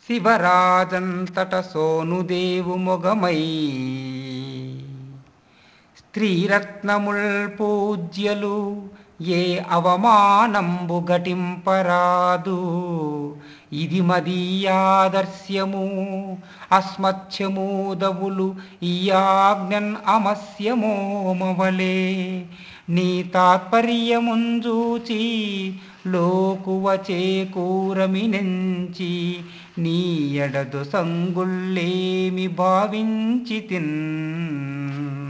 శివరాజంతట సోనుదేవు మొగమై స్త్రీరత్నముల్ పూజ్యలు ఏ అవమానంబు ఘటింపరాదు ఇది మదీయాదర్శ్యము అస్మత్యమూదవులు ఈయాజ్ఞన్ అమస్యమోమవలే నీ తాత్పర్యముంజూచి లోకువ చేకూరమినెంచి నీ ఎడదు సంగుళ్ళేమి భావించితిన్